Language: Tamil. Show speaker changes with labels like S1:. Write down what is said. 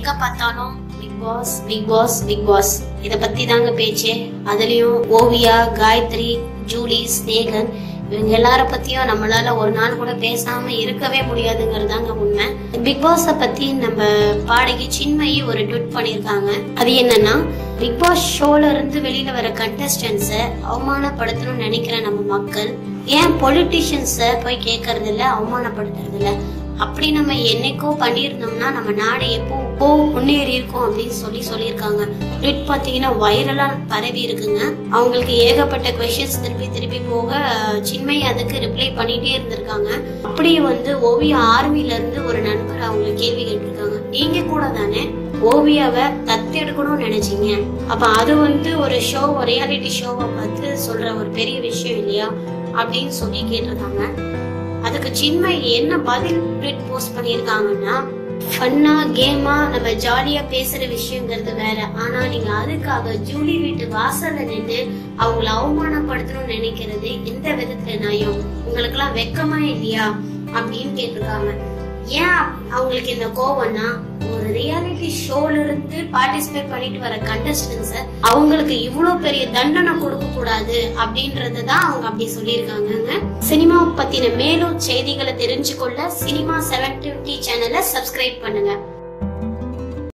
S1: எங்க பார்த்தாலும் Bigg Boss Bigg Boss Bigg Boss இத பத்தி தாங்க பேச்சு அதுலயும் ஓவியா காயத்ரி ஜூலி ஸ்னேகன் இவங்க எல்லார பத்தியும் நம்மளால ஒரு நாள் கூட பேசாம இருக்கவே முடியாதுங்கிறதாங்க உண்மை பிக் பாஸ பத்தி நம்ம பாடகி சின்மயி ஒரு ட்விட் பண்ணிருக்காங்க அது என்னன்னா பிக் பாஸ் ஷோல இருந்து வெளியில வர கண்டஸ்டன்ஸ அவமானப்படுத்தணும்னு நினைக்கிற நம்ம மக்கள் ஏன் பொலிட்டிஷியன்ஸ போய் கேட்கறது இல்ல அவமானப்படுத்துறது இல்ல அப்படி நம்ம என்னைக்கோ பண்ணியிருந்தோம்னா நம்ம நாடு எப்போ போ முன்னேறி இருக்கும் அப்படின்னு சொல்லி சொல்லியிருக்காங்க ட்விட் பார்த்தீங்கன்னா வைரலா பரவி இருக்குங்க அவங்களுக்கு ஏகப்பட்ட கொஷின்ஸ் திருப்பி திருப்பி போக சின்மை அதுக்கு ரிப்ளை பண்ணிட்டே இருந்திருக்காங்க அப்படியே வந்து ஓவிய ஆர்மில இருந்து ஒரு நண்பர் அவங்களுக்கு கேள்வி கேட்டிருக்காங்க நீங்க கூட தானே ஓவியாவை தத்தெடுக்கணும்னு நினைச்சீங்க அப்ப அது வந்து ஒரு ஷோ ரியாலிட்டி ஷோவை பார்த்து சொல்ற ஒரு பெரிய விஷயம் இல்லையா அப்படின்னு சொல்லி கேட்டிருக்காங்க அதுக்கு சின்மை என்ன பதில் ட்வீட் போஸ்ட் பண்ணியிருக்காங்கன்னா ஃபன்னா கேமா நம்ம ஜாலியா பேசுற விஷயங்கிறது வேற ஆனா நீங்க அதுக்காக ஜூலி வீட்டு வாசல்ல நின்று அவங்கள அவமானப்படுத்தணும்னு நினைக்கிறது எந்த விதத்துல நியாயம் உங்களுக்கு எல்லாம் வெக்கமா இல்லையா அப்படின்னு கேட்டிருக்காங்க ஏன் அவங்களுக்கு இந்த கோவம்னா ஒரு ரியாலிட்டி ஷோல இருந்து பார்ட்டிசிபேட் பண்ணிட்டு வர கண்டஸ்டன்ஸ அவங்களுக்கு இவ்வளவு பெரிய தண்டனை கொடுக்க கூடாது அப்படின்றது தான் அவங்க அப்படி சொல்லியிருக்காங்க சினிமா பத்தின மேலும் செய்திகளை தெரிஞ்சுக்கொள்ள சினிமா செவன் டுவெண்ட்டி சேனலை சப்ஸ்கிரைப் பண்ணுங்க